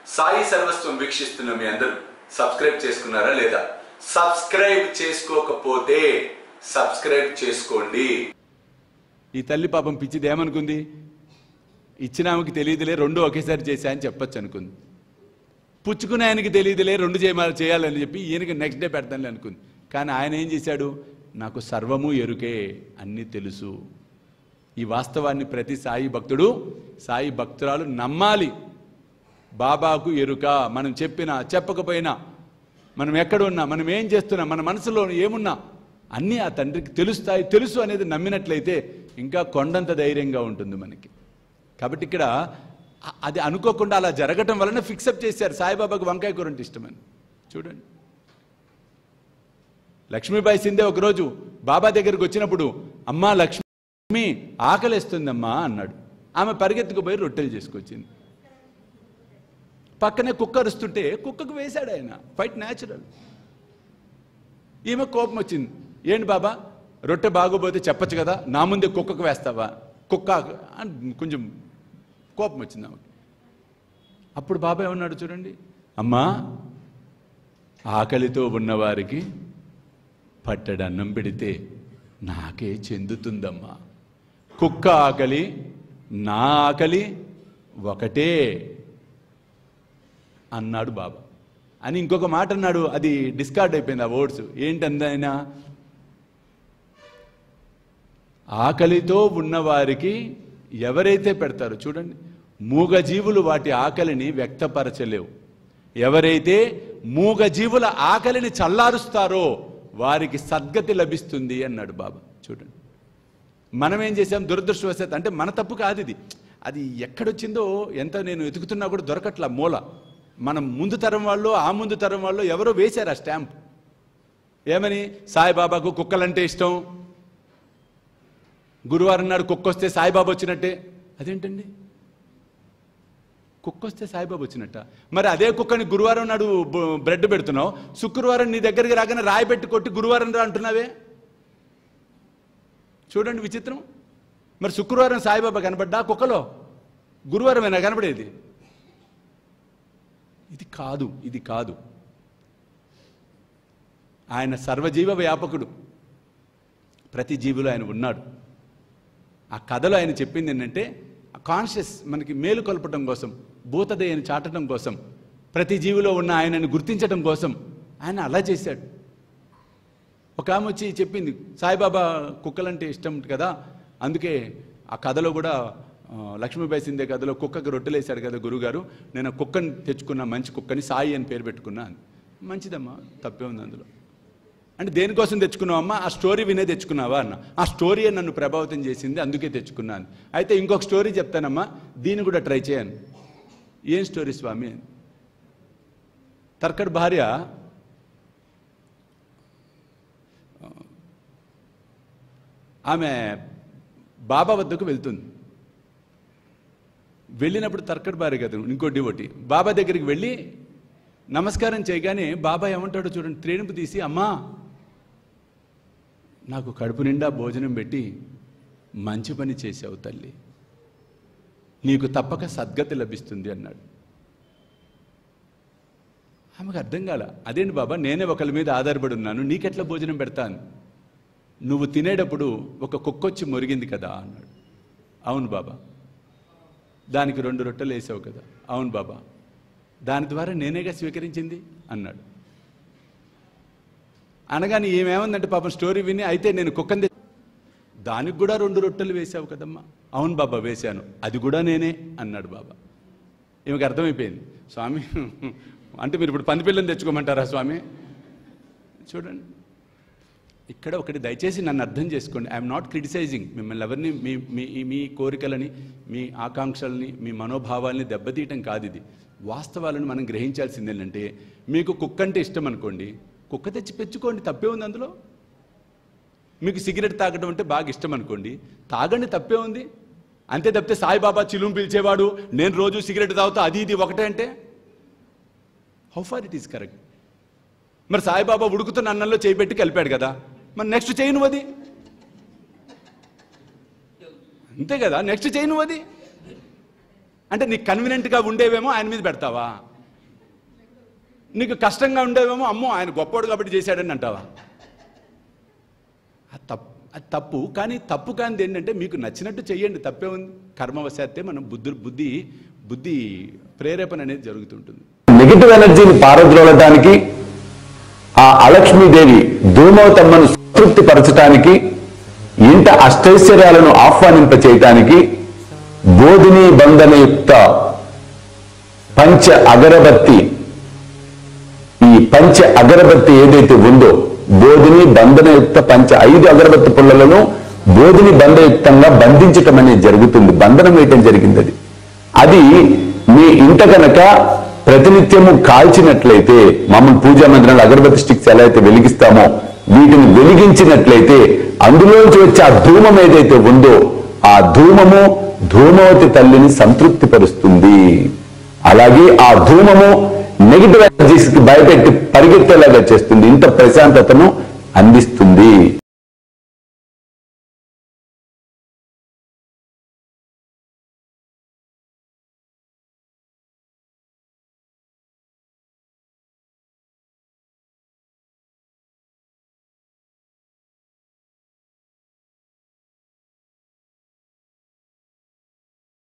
సాయి సర్వస్వం వీక్షిస్తున్న మీ అందరూ సబ్స్క్రైబ్ చేసుకున్నారా లేదా సబ్స్క్రైబ్ చేసుకోకపోతే సబ్స్క్రైబ్ చేసుకోండి ఈ తల్లి పాపం పిచ్చిది ఏమనుకుంది ఇచ్చిన ఆమెకి తెలియదులే రెండు ఒకేసారి చేశా అని చెప్పొచ్చు అనుకుంది పుచ్చుకునే ఆయనకి తెలియదులే రెండు చేయాలి చేయాలని చెప్పి ఈయనకి నెక్స్ట్ డే పెడతానులే అనుకుంది కానీ ఆయన ఏం చేశాడు నాకు సర్వము ఎరుకే అన్నీ తెలుసు ఈ వాస్తవాన్ని ప్రతి సాయి భక్తుడు సాయి భక్తురాలు నమ్మాలి బాబాకు ఎరుక మనం చెప్పినా చెప్పకపోయినా మనం ఎక్కడున్నా మనం ఏం చేస్తున్నా మన మనసులో ఏమున్నా అన్నీ ఆ తండ్రికి తెలుస్తాయి తెలుసు అనేది నమ్మినట్లయితే ఇంకా కొండంత ధైర్యంగా ఉంటుంది మనకి కాబట్టి ఇక్కడ అ- అది అనుకోకుండా అలా జరగటం వలన ఫిక్సప్ చేశారు సాయిబాబాకు వంకాయ కూర అంటే ఇష్టమని చూడండి లక్ష్మీబాయి సిందే ఒకరోజు బాబా దగ్గరికి వచ్చినప్పుడు అమ్మా లక్ష్మి ఆకలిస్తుందమ్మా అన్నాడు ఆమె పరిగెత్తుకుపోయి రొట్టెలు చేసుకొచ్చింది పక్కనే కుక్క అరుస్తుంటే కుక్కకు వేశాడు ఆయన ఫైట్ న్యాచురల్ ఈమె కోపం వచ్చింది ఏంటి బాబా రొట్టె బాగోపోతే చెప్పొచ్చు కదా నా ముందే కుక్కకు వేస్తావా కుక్క అని కొంచెం కోపం వచ్చింది ఆమెకి అప్పుడు బాబా ఏమన్నాడు చూడండి అమ్మా ఆకలితో ఉన్నవారికి పట్టడి అన్నం పెడితే నాకే చెందుతుందమ్మా కుక్క ఆకలి నా ఆకలి ఒకటే అన్నాడు బాబా అని ఇంకొక మాట అన్నాడు అది డిస్కార్డ్ అయిపోయింది ఆ వర్డ్స్ ఏంటందైనా ఆకలితో ఉన్నవారికి ఎవరైతే పెడతారో చూడండి మూగజీవులు వాటి ఆకలిని వ్యక్తపరచలేవు ఎవరైతే మూగజీవుల ఆకలిని చల్లారుస్తారో వారికి సద్గతి లభిస్తుంది అన్నాడు బాబా చూడండి మనం ఏం చేసాం దురదృష్టవశాత్ అంటే మన తప్పు కాదు ఇది అది ఎక్కడొచ్చిందో ఎంత నేను వెతుకుతున్నా కూడా దొరకట్లా మూల మనం ముందు తరం వాళ్ళు ఆ ముందు తరం వాళ్ళు ఎవరో వేశారు ఆ స్టాంప్ ఏమని సాయిబాబాకు కుక్కలంటే ఇష్టం గురువారం నాడు కుక్క వస్తే సాయిబాబా వచ్చినట్టే అదేంటండి కుక్క వస్తే సాయిబాబా వచ్చినట్ట మరి అదే కుక్కని గురువారం నాడు బ- బ్రెడ్ పెడుతున్నావు శుక్రవారం నీ దగ్గరికి రాగానే రాయి పెట్టి కొట్టి గురువారం రా అంటున్నావే చూడండి విచిత్రం మరి శుక్రవారం సాయిబాబా కనబడ్డా కుక్కలో గురువారమేనా కనబడేది ఇది కాదు ఇది కాదు ఆయన సర్వజీవ వ్యాపకుడు ప్రతి జీవిలో ఆయన ఉన్నాడు ఆ కథలో ఆయన చెప్పింది ఏంటంటే కాన్షియస్ మనకి మేలు కొల్పటం కోసం భూతదయని చాటడం కోసం ప్రతి జీవిలో ఉన్న ఆయనని గుర్తించడం కోసం ఆయన అలా చేశాడు ఒక ఆమె వచ్చి చెప్పింది సాయిబాబా కుక్కలంటే ఇష్టం కదా అందుకే ఆ కథలో కూడా ఆ, లక్ష్మీబాయి సిందే కథలో కుక్కకి రొట్టెలేశాడు కదా గురుగారు నేను ఆ కుక్కని తెచ్చుకున్నా మంచి కుక్కని సాయి అని పేరు పెట్టుకున్నా అని. మంచిదమ్మా తప్పే ఉంది అందులో అంటే దేనికోసం తెచ్చుకున్నావమ్మా ఆ స్టోరీ వినే తెచ్చుకున్నావా అన్న ఆ స్టోరీ నన్ను ప్రభావితం చేసింది అందుకే తెచ్చుకున్నాను అయితే ఇంకొక స్టోరీ చెప్తానమ్మా దీన్ని కూడా ట్రై చేయను ఏం స్టోరీ స్వామి అని. తర్కడ్ భార్య ఆమె బాబా వద్దకు వెళ్తుంది వెళ్ళినప్పుడు తర్కడ్ భార్య కదా ఇంకో డివోటి బాబా దగ్గరికి వెళ్ళి నమస్కారం చేయగానే బాబా ఏమంటాడో చూడండి త్రేణుపు తీసి అమ్మా నాకు కడుపు నిండా భోజనం పెట్టి మంచి పని చేసావు తల్లి నీకు తప్పక సద్గతి లభిస్తుంది అన్నాడు ఆమెకు అర్థం కాల అదేంటి బాబా నేనే ఒకరి మీద ఆధారపడి ఉన్నాను నీకెట్లా భోజనం పెడతాను నువ్వు తినేటప్పుడు ఒక కుక్కొచ్చి మొరిగింది కదా అన్నాడు అవును బాబా దానికి రెండు రొట్టెలు వేసావు కదా అవును బాబా దాని ద్వారా నేనేగా స్వీకరించింది అన్నాడు అనగానే ఏమేమందంటే పాపం స్టోరీ విని అయితే నేను కుక్కని తె- దానికి కూడా రెండు రొట్టెలు వేసావు కదమ్మా అవును బాబా వేశాను అది కూడా నేనే అన్నాడు బాబా ఈమెకి అర్థమైపోయింది స్వామి అంటే మీరు ఇప్పుడు పందిపిల్లని తెచ్చుకోమంటారా స్వామి చూడండి ఇక్కడ ఒకటి దయచేసి నన్ను అర్థం చేసుకోండి ఐఎమ్ నాట్ క్రిటిసైజింగ్ మిమ్మల్ని ఎవరిని మీ మీ మీ కోరికలని మీ ఆకాంక్షల్ని మీ మనోభావాల్ని దెబ్బతీయటం కాదు ఇది వాస్తవాలను మనం గ్రహించాల్సింది ఏంటంటే మీకు కుక్క అంటే ఇష్టం అనుకోండి కుక్క తెచ్చి పెంచుకోండి తప్పే ఉంది అందులో మీకు సిగరెట్ తాగడం అంటే బాగా ఇష్టం అనుకోండి తాగండి తప్పే ఉంది అంతే తప్పితే సాయిబాబా చిలుం పిలిచేవాడు నేను రోజు సిగరెట్ తాగుతా అది ఇది ఒకటే అంటే how far it is correct మరి సాయిబాబా ఉడుకుతున్న అన్నంలో చేయి పెట్టి కలిపాడు కదా మరి నెక్స్ట్ చేయి నువ్వు అది అంతే కదా నెక్స్ట్ చేయి నువ్వు అది అంటే నీకు కన్వీనెంట్గా ఉండేవేమో ఆయన మీద పెడతావా నీకు కష్టంగా ఉండేవేమో అమ్మో ఆయన గొప్పోడు కాబట్టి చేశాడని అంటావా అది తప్పు అది తప్పు కానీ తప్పు కానిది ఏంటంటే మీకు నచ్చినట్టు చెయ్యండి తప్పే ఉంది కర్మవశాత్తే మనం బుద్ధి బుద్ధి బుద్ధి ప్రేరేపణ అనేది జరుగుతుంటుంది నెగిటివ్ ఎనర్జీని పారద్రోలటానికి ఆ అలక్ష్మీదేవి ధూమవతమ్మను సంతృప్తి పరచటానికి ఇంట అష్టైశ్వర్యాలను ఆహ్వానింప చేయటానికి బోధిని బంధనయుక్త పంచ అగరబత్తి ఈ పంచ అగరబత్తి ఏదైతే ఉందో బోధిని బంధనయుక్త పంచ ఐదు అగరబత్తి పుల్లలను బోధిని బంధయుక్తంగా బంధించటం అనేది జరుగుతుంది బంధనం వేయటం జరిగింది అది అది మీ ఇంట కనుక ప్రతినిత్యము కాల్చినట్లయితే మామూలు పూజా మందిరంలో అగరబత్తి స్టిక్స్ ఎలా అయితే వెలిగిస్తామో వీటిని వెలిగించినట్లయితే అందులోంచి వచ్చే ఆ ధూమం ఏదైతే ఉందో ఆ ధూమము ధూమవతి తల్లిని సంతృప్తి పరుస్తుంది అలాగే ఆ ధూమము నెగిటివ్ ఎనర్జీస్ కి భయపెట్టి పరిగెత్తేలాగా చేస్తుంది ఇంత ప్రశాంతతను అందిస్తుంది